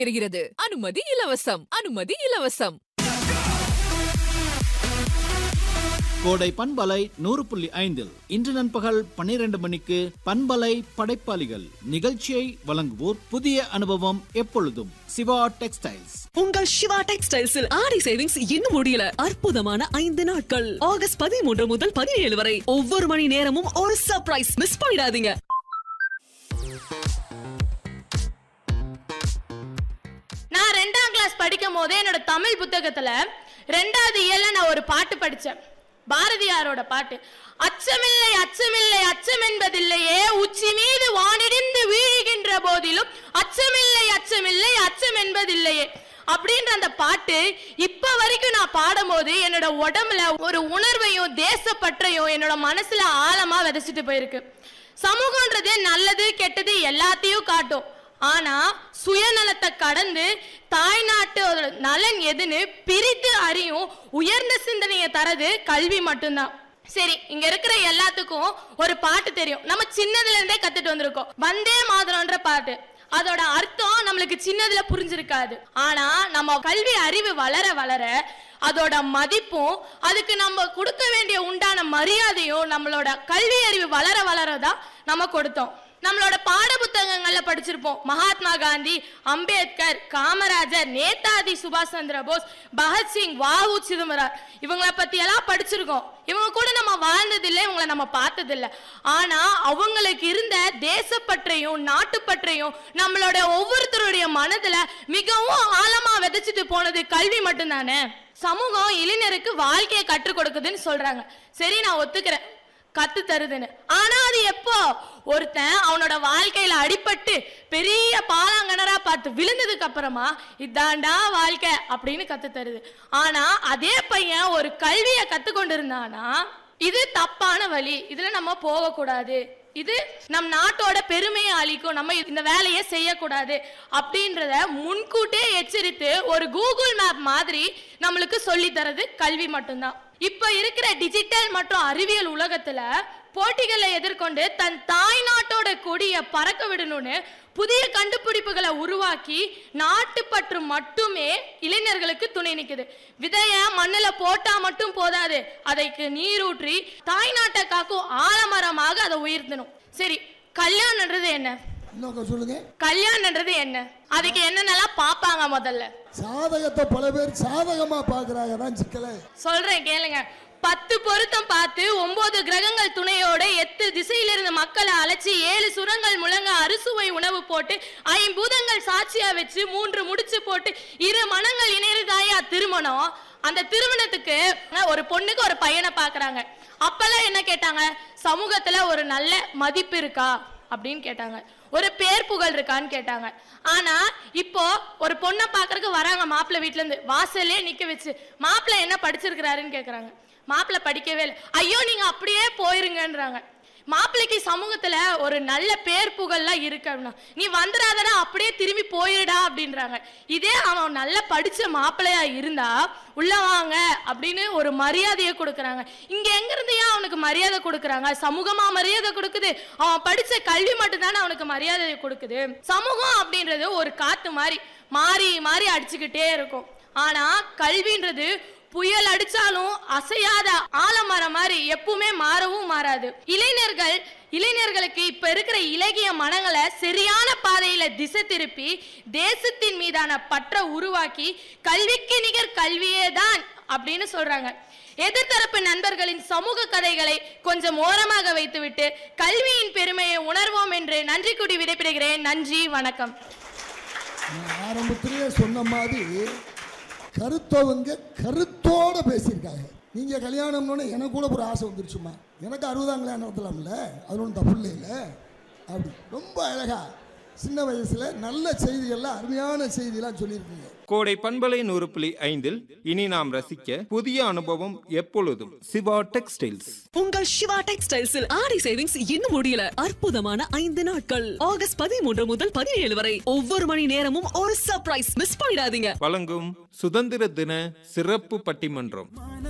இருக்கிறது அனுமதி இலவசம் அனுமதி இலவசம் கோடை பண்பலை நூறு புள்ளி ஐந்தில் இன்று நண்பகல் பன்னிரண்டு மணிக்கு பண்பலை படைப்பாளிகள் நிகழ்ச்சியை வழங்குவோர் புதிய அனுபவம் எப்பொழுதும் சிவா டெக்ஸ்டைல்ஸ் உங்கள் சிவா டெக்ஸ்டைல்ஸில் ஆடி சேவிங்ஸ் இன்னும் முடியல அற்புதமான ஐந்து நாட்கள் ஆகஸ்ட் பதிமூன்று முதல் பதினேழு வரை ஒவ்வொரு மணி நேரமும் ஒரு சர்ப்ரைஸ் மிஸ் பண்ணிடாதீங்க நான் ரெண்டாம் கிளாஸ் படிக்கும் போதே என்னோட தமிழ் புத்தகத்துல ரெண்டாவது இயல்ல நான் ஒரு பாட்டு படிச்சேன் பாரதியாரோட பாட்டு அச்சமில்லை அச்சமில்லை அச்சம் என்பதில்லையே உச்சி மீது வானிடிந்து வீழுகின்ற போதிலும் அச்சமில்லை அச்சமில்லை அச்சம் என்பதில்லையே அப்படின்ற அந்த பாட்டு இப்ப வரைக்கும் நான் பாடும்போது என்னோட உடம்புல ஒரு உணர்வையும் தேசப்பற்றையும் என்னோட மனசுல ஆழமா விதைச்சிட்டு போயிருக்கு சமூகன்றது நல்லது கெட்டது எல்லாத்தையும் காட்டும் ஆனா சுயநலத்தை கடந்து தாய்நாட்டோட நலன் எதுன்னு பிரித்து அறியும் உயர்ந்த சிந்தனையை தரது கல்வி மட்டும்தான் சரி இங்க இருக்கிற எல்லாத்துக்கும் ஒரு பாட்டு தெரியும் நம்ம சின்னதுல இருந்தே கத்துட்டு வந்திருக்கோம் வந்தே மாதரம்ன்ற பாட்டு அதோட அர்த்தம் நம்மளுக்கு சின்னதுல புரிஞ்சிருக்காது ஆனா நம்ம கல்வி அறிவு வளர வளர அதோட மதிப்பும் அதுக்கு நம்ம கொடுக்க வேண்டிய உண்டான மரியாதையும் நம்மளோட கல்வி அறிவு வளர வளரதான் நம்ம கொடுத்தோம் நம்மளோட பாட புத்தகங்கள்ல படிச்சிருப்போம் மகாத்மா காந்தி அம்பேத்கர் காமராஜர் நேதாஜி சுபாஷ் சந்திர போஸ் பகத்சிங் வாவு சிதம்பரம் இவங்கள பத்தி எல்லாம் படிச்சிருக்கோம் இவங்க கூட நம்ம வாழ்ந்ததில்லை இவங்கள நம்ம பார்த்ததில்லை ஆனா அவங்களுக்கு இருந்த தேசப்பற்றையும் நாட்டுப்பற்றையும் நம்மளோட ஒவ்வொருத்தருடைய மனதுல மிகவும் ஆழமா விதைச்சிட்டு போனது கல்வி மட்டும்தானே சமூகம் இளைஞருக்கு வாழ்க்கையை கற்றுக் கொடுக்குதுன்னு சொல்றாங்க சரி நான் ஒத்துக்கிறேன் கத்து தருதுன்னு ஆனா அது எப்போ ஒருத்தன் அவனோட வாழ்க்கையில அடிபட்டு பெரிய பாலாங்கணரா பார்த்து விழுந்ததுக்கு அப்புறமா இதாண்டா வாழ்க்கை அப்படின்னு கத்து தருது ஆனா அதே பையன் ஒரு கல்வியை கத்து கொண்டிருந்தானா இது தப்பான வழி இதுல நம்ம போகக்கூடாது இது நம் நாட்டோட பெருமையை அளிக்கும் நம்ம இந்த வேலையை செய்யக்கூடாது அப்படின்றத முன்கூட்டியே எச்சரித்து ஒரு கூகுள் மேப் மாதிரி நம்மளுக்கு சொல்லி தரது கல்வி மட்டும்தான் இப்ப இருக்கிற டிஜிட்டல் மற்றும் அறிவியல் உலகத்துல போட்டிகளை எதிர்கொண்டு தன் தாய் நாட்டோட கொடிய பறக்க விடணும்னு புதிய கண்டுபிடிப்புகளை உருவாக்கி நாட்டுப்பற்று மட்டுமே இளைஞர்களுக்கு துணை நிக்குது விதைய மண்ணுல போட்டா மட்டும் போதாது அதைக்கு நீரூற்றி தாய் நாட்டை காக்கும் ஆலமரமாக அதை உயர்த்தணும் சரி கல்யாணம்ன்றது என்ன இன்னொரு சொல்லுங்க கல்யாணம்ன்றது என்ன அதுக்கு என்னென்னலாம் பாப்பாங்க முதல்ல சாதகத்தை பல பேர் சாதகமா பாக்குறாங்க தான் சிக்கலை சொல்றேன் கேளுங்க பத்து பொருத்தம் பார்த்து ஒன்பது கிரகங்கள் துணையோட எட்டு திசையிலிருந்து மக்களை அழைச்சி ஏழு சுரங்கள் முழங்க அறுசுவை உணவு போட்டு ஐம்பூதங்கள் சாட்சியா வச்சு மூன்று முடிச்சு போட்டு இரு மனங்கள் இணையதாயா திருமணம் அந்த திருமணத்துக்கு ஒரு பொண்ணுக்கு ஒரு பையனை பாக்குறாங்க அப்பெல்லாம் என்ன கேட்டாங்க சமூகத்துல ஒரு நல்ல மதிப்பு இருக்கா அப்படின்னு கேட்டாங்க ஒரு பேர் புகழ் இருக்கான்னு கேட்டாங்க ஆனா இப்போ ஒரு பொண்ணை பாக்குறதுக்கு வராங்க மாப்பிள்ளை வீட்ல இருந்து வாசல்லே நிக்க வச்சு மாப்பிள்ளை என்ன படிச்சிருக்கிறாருன்னு கேக்குறாங்க மாப்பிள்ளை படிக்கவே இல்லை ஐயோ நீங்க அப்படியே போயிருங்கன்றாங்க மாப்பிள்ளைக்கு சமூகத்துல ஒரு நல்ல பேர் புகழ்லாம் இருக்கு அப்படின்னா நீ வந்துடாதடா அப்படியே திரும்பி போயிருடா அப்படின்றாங்க இதே அவன் நல்ல படிச்ச மாப்பிள்ளையா இருந்தா உள்ள வாங்க அப்படின்னு ஒரு மரியாதையை கொடுக்கறாங்க இங்க எங்க இருந்து ஏன் அவனுக்கு மரியாதை கொடுக்கறாங்க சமூகமா மரியாதை கொடுக்குது அவன் படிச்ச கல்வி மட்டும்தானே அவனுக்கு மரியாதை கொடுக்குது சமூகம் அப்படின்றது ஒரு காத்து மாதிரி மாறி மாறி அடிச்சுக்கிட்டே இருக்கும் ஆனா கல்வின்றது புயல் அடிச்சாலும் அசையாத ஆலமரம் மாதிரி எப்பவுமே மாறவும் மாறாது இளைஞர்கள் இளைஞர்களுக்கு இப்ப இருக்கிற இலகிய மனங்களை சரியான பாதையில திசை திருப்பி தேசத்தின் மீதான பற்ற உருவாக்கி கல்விக்கு நிகர் கல்வியே தான் அப்படின்னு சொல்றாங்க எதிர்த்தரப்பு நண்பர்களின் சமூக கதைகளை கொஞ்சம் ஓரமாக வைத்துவிட்டு கல்வியின் பெருமையை உணர்வோம் என்று நன்றி கூடி விடைபெறுகிறேன் நன்றி வணக்கம் நான் ஆரம்பத்திலேயே சொன்ன மாதிரி கருத்தவங்க கருத்தோட பேசியிருக்காங்க நீங்க கல்யாணம்னு எனக்கு கூட ஒரு ஆசை வந்துருச்சுமா எனக்கு அறுபதாம் கல்யாணம் நடத்தலாம்ல அது ஒன்றும் தப்பு இல்லை அப்படி ரொம்ப அழகா சின்ன வயசுல நல்ல செய்திகள்லாம் அருமையான செய்தியெல்லாம் சொல்லியிருக்கீங்க கோடை பண்பலை நூறு புள்ளி ஐந்தில் இனி நாம் ரசிக்க புதிய அனுபவம் எப்பொழுதும் சிவா டெக்ஸ்டைல்ஸ் உங்கள் சிவா டெக்ஸ்டைல்ஸில் ஆடி சேவிங்ஸ் இன்னும் முடியல அற்புதமான ஐந்து நாட்கள் ஆகஸ்ட் பதிமூன்று முதல் பதினேழு வரை ஒவ்வொரு மணி நேரமும் ஒரு சர்ப்ரைஸ் மிஸ் பண்ணிடாதீங்க வழங்கும் சுதந்திர தின சிறப்பு பட்டிமன்றம்